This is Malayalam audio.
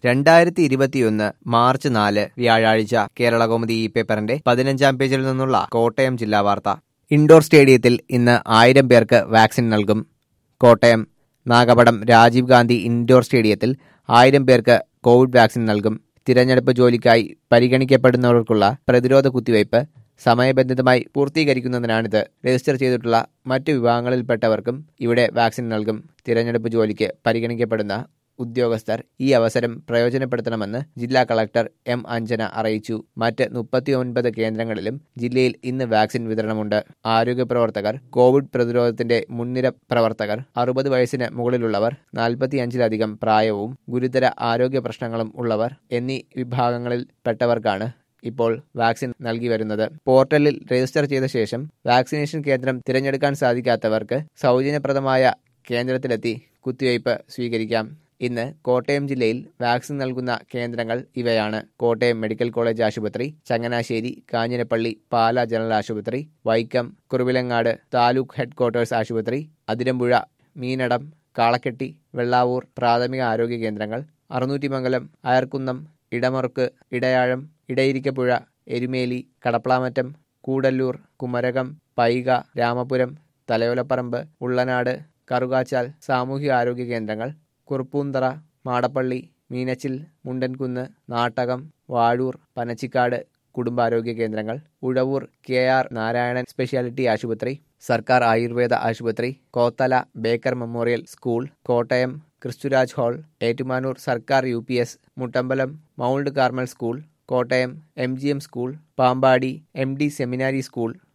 രണ്ടായിരത്തി ഇരുപത്തിയൊന്ന് മാർച്ച് നാല് വ്യാഴാഴ്ച കേരളകൗമുദി ഈ പേപ്പറിന്റെ പതിനഞ്ചാം പേജിൽ നിന്നുള്ള കോട്ടയം ജില്ലാ വാർത്ത ഇൻഡോർ സ്റ്റേഡിയത്തിൽ ഇന്ന് ആയിരം പേർക്ക് വാക്സിൻ നൽകും കോട്ടയം നാഗപടം രാജീവ് ഗാന്ധി ഇൻഡോർ സ്റ്റേഡിയത്തിൽ ആയിരം പേർക്ക് കോവിഡ് വാക്സിൻ നൽകും തിരഞ്ഞെടുപ്പ് ജോലിക്കായി പരിഗണിക്കപ്പെടുന്നവർക്കുള്ള പ്രതിരോധ കുത്തിവയ്പ് സമയബന്ധിതമായി പൂർത്തീകരിക്കുന്നതിനാണിത് രജിസ്റ്റർ ചെയ്തിട്ടുള്ള മറ്റു വിഭാഗങ്ങളിൽപ്പെട്ടവർക്കും ഇവിടെ വാക്സിൻ നൽകും തിരഞ്ഞെടുപ്പ് ജോലിക്ക് പരിഗണിക്കപ്പെടുന്ന ഉദ്യോഗസ്ഥർ ഈ അവസരം പ്രയോജനപ്പെടുത്തണമെന്ന് ജില്ലാ കളക്ടർ എം അഞ്ജന അറിയിച്ചു മറ്റ് മുപ്പത്തിയൊൻപത് കേന്ദ്രങ്ങളിലും ജില്ലയിൽ ഇന്ന് വാക്സിൻ വിതരണമുണ്ട് ആരോഗ്യ പ്രവർത്തകർ കോവിഡ് പ്രതിരോധത്തിന്റെ മുൻനിര പ്രവർത്തകർ അറുപത് വയസ്സിന് മുകളിലുള്ളവർ നാൽപ്പത്തിയഞ്ചിലധികം പ്രായവും ഗുരുതര ആരോഗ്യ പ്രശ്നങ്ങളും ഉള്ളവർ എന്നീ വിഭാഗങ്ങളിൽ പെട്ടവർക്കാണ് ഇപ്പോൾ വാക്സിൻ നൽകി വരുന്നത് പോർട്ടലിൽ രജിസ്റ്റർ ചെയ്ത ശേഷം വാക്സിനേഷൻ കേന്ദ്രം തിരഞ്ഞെടുക്കാൻ സാധിക്കാത്തവർക്ക് സൗജന്യപ്രദമായ കേന്ദ്രത്തിലെത്തി കുത്തിവയ്പ് സ്വീകരിക്കാം ഇന്ന് കോട്ടയം ജില്ലയിൽ വാക്സിൻ നൽകുന്ന കേന്ദ്രങ്ങൾ ഇവയാണ് കോട്ടയം മെഡിക്കൽ കോളേജ് ആശുപത്രി ചങ്ങനാശ്ശേരി കാഞ്ഞിരപ്പള്ളി പാല ജനറൽ ആശുപത്രി വൈക്കം കുറുവിലങ്ങാട് താലൂക്ക് ഹെഡ്ക്വാർട്ടേഴ്സ് ആശുപത്രി അതിരമ്പുഴ മീനടം കാളക്കെട്ടി വെള്ളാവൂർ പ്രാഥമിക ആരോഗ്യ കേന്ദ്രങ്ങൾ അറുന്നൂറ്റിമംഗലം അയർക്കുന്നം ഇടമറുക്ക് ഇടയാഴം ഇടയിരിക്കപ്പുഴ എരുമേലി കടപ്ലാമറ്റം കൂടല്ലൂർ കുമരകം പൈക രാമപുരം തലയോലപ്പറമ്പ് ഉള്ളനാട് കറുകാച്ചാൽ സാമൂഹിക ആരോഗ്യ കേന്ദ്രങ്ങൾ കുറുപ്പൂന്തറ മാടപ്പള്ളി മീനച്ചിൽ മുണ്ടൻകുന്ന് നാട്ടകം വാഴൂർ പനച്ചിക്കാട് കുടുംബാരോഗ്യ കേന്ദ്രങ്ങൾ Uzhavoor K R Narayanan speciality ആശുപത്രി സർക്കാർ ആയുർവേദ ആശുപത്രി Kothala Baker memorial school Kottayam Christuraj hall Ettumanoor സർക്കാർ U P S Muttambalam Mount Carmel school Kottayam M G M school Pampady M D seminary school